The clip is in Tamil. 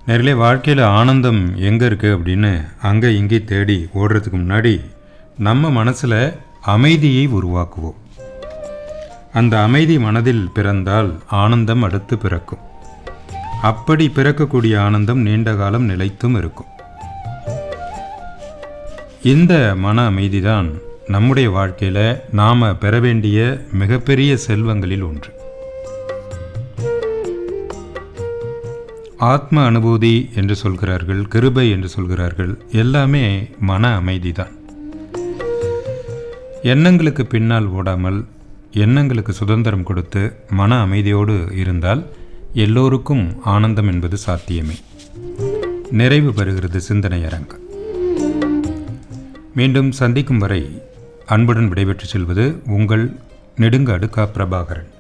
நேரிலே வாழ்க்கையில் ஆனந்தம் எங்கே இருக்குது அப்படின்னு அங்கே இங்கே தேடி ஓடுறதுக்கு முன்னாடி நம்ம மனசில் அமைதியை உருவாக்குவோம் அந்த அமைதி மனதில் பிறந்தால் ஆனந்தம் அடுத்து பிறக்கும் அப்படி பிறக்கக்கூடிய ஆனந்தம் நீண்ட காலம் நிலைத்தும் இருக்கும் இந்த மன அமைதிதான் நம்முடைய வாழ்க்கையில் நாம் பெற வேண்டிய மிகப்பெரிய செல்வங்களில் ஒன்று ஆத்ம அனுபூதி என்று சொல்கிறார்கள் கிருபை என்று சொல்கிறார்கள் எல்லாமே மன அமைதிதான் எண்ணங்களுக்கு பின்னால் ஓடாமல் எண்ணங்களுக்கு சுதந்திரம் கொடுத்து மன அமைதியோடு இருந்தால் எல்லோருக்கும் ஆனந்தம் என்பது சாத்தியமே நிறைவு பெறுகிறது சிந்தனை அரங்கு மீண்டும் சந்திக்கும் வரை அன்புடன் விடைபெற்று செல்வது உங்கள் நெடுங்காடு கா பிரபாகரன்